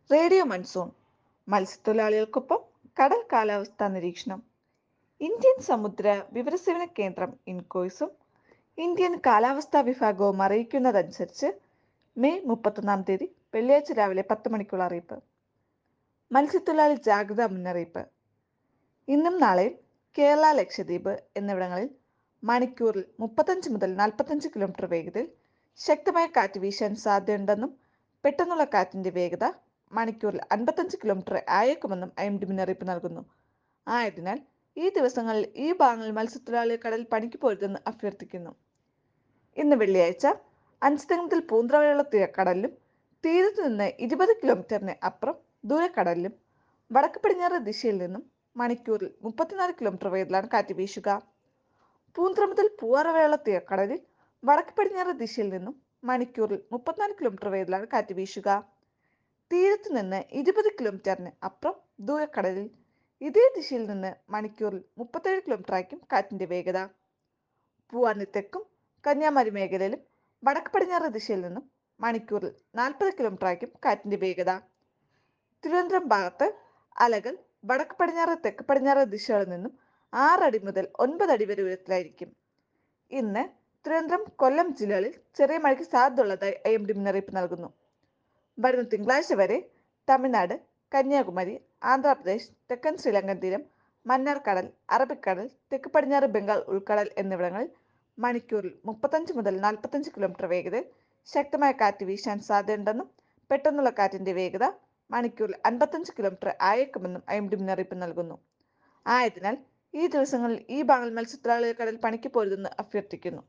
radio monsoon മത്സ്യത്തൊഴിലാളികൾക്കൊപ്പം കടൽ കാലാവസ്ഥാ നിരീക്ഷണം ഇന്ത്യൻ സമുദ്ര വിവരസേവന കേന്ദ്രം ഇൻകോയ്സും ഇന്ത്യൻ കാലാവസ്ഥാ വിഭാഗവും അറിയിക്കുന്നതനുസരിച്ച് മെയ് മുപ്പത്തൊന്നാം തീയതി വെള്ളിയാഴ്ച രാവിലെ പത്ത് മണിക്കുള്ള അറിയിപ്പ് മത്സ്യത്തൊഴിലാളി ജാഗ്രതാ മുന്നറിയിപ്പ് ഇന്നും നാളെയും കേരള ലക്ഷദ്വീപ് എന്നിവിടങ്ങളിൽ മണിക്കൂറിൽ മുപ്പത്തഞ്ച് മുതൽ നാൽപ്പത്തഞ്ച് കിലോമീറ്റർ വേഗതയിൽ ശക്തമായ കാറ്റ് വീശാൻ സാധ്യതയുണ്ടെന്നും പെട്ടെന്നുള്ള കാറ്റിന്റെ വേഗത മണിക്കൂറിൽ അൻപത്തഞ്ച് കിലോമീറ്റർ ആയേക്കുമെന്നും ഐ എം ഡി മുന്നറിയിപ്പ് നൽകുന്നു ആയതിനാൽ ഈ ദിവസങ്ങളിൽ ഈ ഭാഗങ്ങളിൽ മത്സ്യത്തൊഴിലാളികൾ കടലിൽ പണിക്ക് പോരുതെന്ന് അഭ്യർത്ഥിക്കുന്നു ഇന്ന് വെള്ളിയാഴ്ച അഞ്ചുതെങ്ങത്തിൽ പൂന്തറവയുള്ള തീരക്കടലിലും തീരത്ത് നിന്ന് ഇരുപത് കിലോമീറ്ററിന് അപ്പുറം ദൂരക്കടലിലും വടക്ക് പടിഞ്ഞാറ് ദിശയിൽ നിന്നും മണിക്കൂറിൽ മുപ്പത്തിനാല് കിലോമീറ്റർ വേഗത്തിലാണ് കാറ്റ് വീശുക പൂന്തറ മുതൽ പൂവാറ വരെയുള്ള തീരക്കടലിൽ വടക്ക് പടിഞ്ഞാറ് ദിശയിൽ നിന്നും മണിക്കൂറിൽ മുപ്പത്തിനാല് കിലോമീറ്റർ വേഗത്തിലാണ് കാറ്റ് വീശുക തീരത്ത് നിന്ന് ഇരുപത് കിലോമീറ്ററിന് അപ്പുറം ദൂരക്കടലിൽ ഇതേ ദിശയിൽ നിന്ന് മണിക്കൂറിൽ മുപ്പത്തേഴ് കിലോമീറ്റർ ആയിരിക്കും കാറ്റിന്റെ വേഗത പൂവാറിന് തെക്കും കന്യാകുമാരി മേഖലയിലും വടക്ക് പടിഞ്ഞാറ് ദിശയിൽ നിന്നും മണിക്കൂറിൽ നാൽപ്പത് കിലോമീറ്റർ ആയിരിക്കും കാറ്റിന്റെ വേഗത തിരുവനന്തപുരം ഭാഗത്ത് അലകൾ വടക്ക് പടിഞ്ഞാറ് തെക്ക് പടിഞ്ഞാറ് ദിശകളിൽ നിന്നും ആറടി മുതൽ ഒൻപത് അടി വരെ ഉയരത്തിലായിരിക്കും ഇന്ന് തിരുവനന്തപുരം കൊല്ലം ജില്ലകളിൽ ചെറിയ മഴയ്ക്ക് സാധ്യതയുള്ളതായി ഐ എം ഡി മുന്നറിയിപ്പ് നൽകുന്നു വരുന്ന തിങ്കളാഴ്ച വരെ തമിഴ്നാട് കന്യാകുമാരി ആന്ധ്രാപ്രദേശ് തെക്കൻ ശ്രീലങ്കൻ തീരം മന്നാർ കടൽ അറബിക്കടൽ തെക്ക് പടിഞ്ഞാറ് ബംഗാൾ ഉൾക്കടൽ എന്നിവിടങ്ങളിൽ മണിക്കൂറിൽ മുപ്പത്തഞ്ച് മുതൽ നാൽപ്പത്തഞ്ച് കിലോമീറ്റർ വേഗതയിൽ ശക്തമായ കാറ്റ് വീശാൻ സാധ്യതയുണ്ടെന്നും പെട്ടെന്നുള്ള കാറ്റിന്റെ വേഗത മണിക്കൂറിൽ അൻപത്തഞ്ച് കിലോമീറ്റർ ആയേക്കുമെന്നും ഐ എം ഡി മുന്നറിയിപ്പ് നൽകുന്നു ആയതിനാൽ ഈ ദിവസങ്ങളിൽ ഈ ഭാഗങ്ങളിൽ മത്സ്യത്തൊഴിലാളികൾ കടൽ പണിക്ക് പോരുതെന്ന് അഭ്യർത്ഥിക്കുന്നു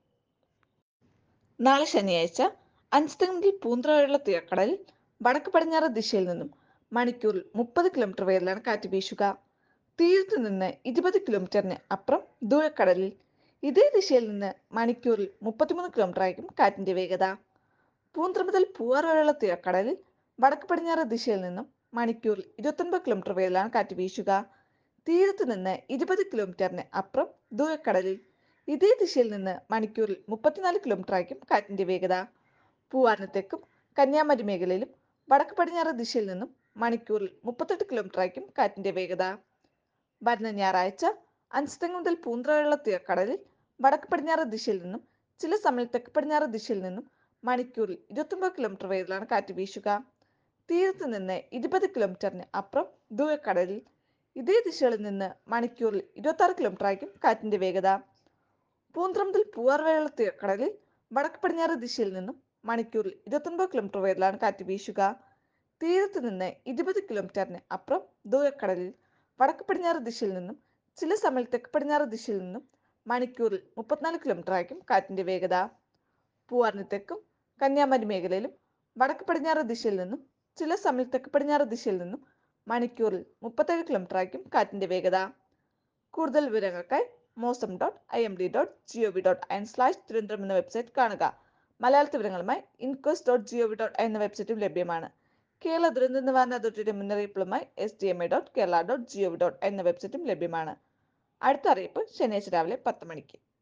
നാളെ ശനിയാഴ്ച അഞ്ചുതെങ്ങിൽ പൂന്തറ വരെയുള്ള തീരക്കടലിൽ വടക്ക് പടിഞ്ഞാറ് ദിശയിൽ നിന്നും മണിക്കൂറിൽ മുപ്പത് കിലോമീറ്റർ വേഗത്തിലാണ് കാറ്റ് വീശുക തീരത്ത് നിന്ന് ഇരുപത് കിലോമീറ്ററിന് അപ്പുറം ദൂരക്കടലിൽ ഇതേ ദിശയിൽ നിന്ന് മണിക്കൂറിൽ മുപ്പത്തിമൂന്ന് കിലോമീറ്റർ ആയിരിക്കും കാറ്റിന്റെ വേഗത പൂന്തറ മുതൽ പൂവാർ വരെയുള്ള തീരക്കടലിൽ വടക്ക് പടിഞ്ഞാറ് ദിശയിൽ നിന്നും മണിക്കൂറിൽ ഇരുപത്തൊൻപത് കിലോമീറ്റർ വേഗത്തിലാണ് കാറ്റ് വീശുക തീരത്ത് നിന്ന് ഇരുപത് കിലോമീറ്ററിന് അപ്പുറം ദൂരക്കടലിൽ ഇതേ ദിശയിൽ നിന്ന് മണിക്കൂറിൽ മുപ്പത്തിനാല് കിലോമീറ്റർ ആയിരിക്കും കാറ്റിന്റെ വേഗത പൂവാറിന് തെക്കും കന്യാകുമാരി മേഖലയിലും വടക്ക് പടിഞ്ഞാറ് ദിശയിൽ നിന്നും മണിക്കൂറിൽ മുപ്പത്തെട്ട് കിലോമീറ്റർ ആയിരിക്കും കാറ്റിന്റെ വേഗത വരുന്ന ഞായറാഴ്ച അഞ്ചുതെങ്ങ് മുതൽ പൂന്തറ വരെയുള്ള തീരക്കടലിൽ വടക്ക് പടിഞ്ഞാറ് ദിശയിൽ നിന്നും ചില സമയം തെക്ക് പടിഞ്ഞാറ് ദിശയിൽ നിന്നും മണിക്കൂറിൽ ഇരുപത്തൊമ്പത് കിലോമീറ്റർ വേഗത്തിലാണ് കാറ്റ് വീശുക തീരത്ത് നിന്ന് ഇരുപത് കിലോമീറ്ററിന് അപ്പുറം ദൂരക്കടലിൽ ഇതേ ദിശകളിൽ നിന്ന് മണിക്കൂറിൽ ഇരുപത്തി ആറ് കിലോമീറ്റർ ആയിരിക്കും കാറ്റിന്റെ വേഗത പൂന്തറ മുതൽ പൂവാർ വരെയുള്ള തീരക്കടലിൽ വടക്ക് പടിഞ്ഞാറ് ദിശയിൽ നിന്നും മണിക്കൂറിൽ ഇരുപത്തൊൻപത് കിലോമീറ്റർ വേഗത്തിലാണ് കാറ്റ് വീശുക തീരത്ത് നിന്ന് ഇരുപത് കിലോമീറ്ററിന് അപ്പുറം ദൂരക്കടലിൽ വടക്ക് പടിഞ്ഞാറ് ദിശയിൽ നിന്നും ചില സമയം തെക്ക് പടിഞ്ഞാറ് ദിശയിൽ നിന്നും മണിക്കൂറിൽ മുപ്പത്തിനാല് കിലോമീറ്റർ ആയിരിക്കും കാറ്റിന്റെ വേഗത പൂവാറിന് തെക്കും കന്യാകുമാരി മേഖലയിലും വടക്ക് പടിഞ്ഞാറ് ദിശയിൽ നിന്നും ചില സമയം തെക്ക് പടിഞ്ഞാറ് ദിശയിൽ നിന്നും മണിക്കൂറിൽ മുപ്പത്തേഴ് കിലോമീറ്റർ ആയിരിക്കും കാറ്റിന്റെ വേഗത കൂടുതൽ വിവരങ്ങൾക്കായി mausam dot I M D dot G O V dot in slash Thiruvananthapuram എന്ന വെബ്സൈറ്റ് കാണുക മലയാളത്തിൽ വിവരങ്ങളുമായി inquest dot G O V dot എന്ന വെബ്സൈറ്റും ലഭ്യമാണ് കേരള ദുരന്ത നിവാരണ അതോറിറ്റിയുടെ മുന്നറിയിപ്പുകളുമായി S D M A dot Kerala dot G O V dot എന്ന വെബ്സൈറ്റും ലഭ്യമാണ് അടുത്ത അറിയിപ്പ് ശനിയാഴ്ച രാവിലെ പത്ത് മണിക്ക്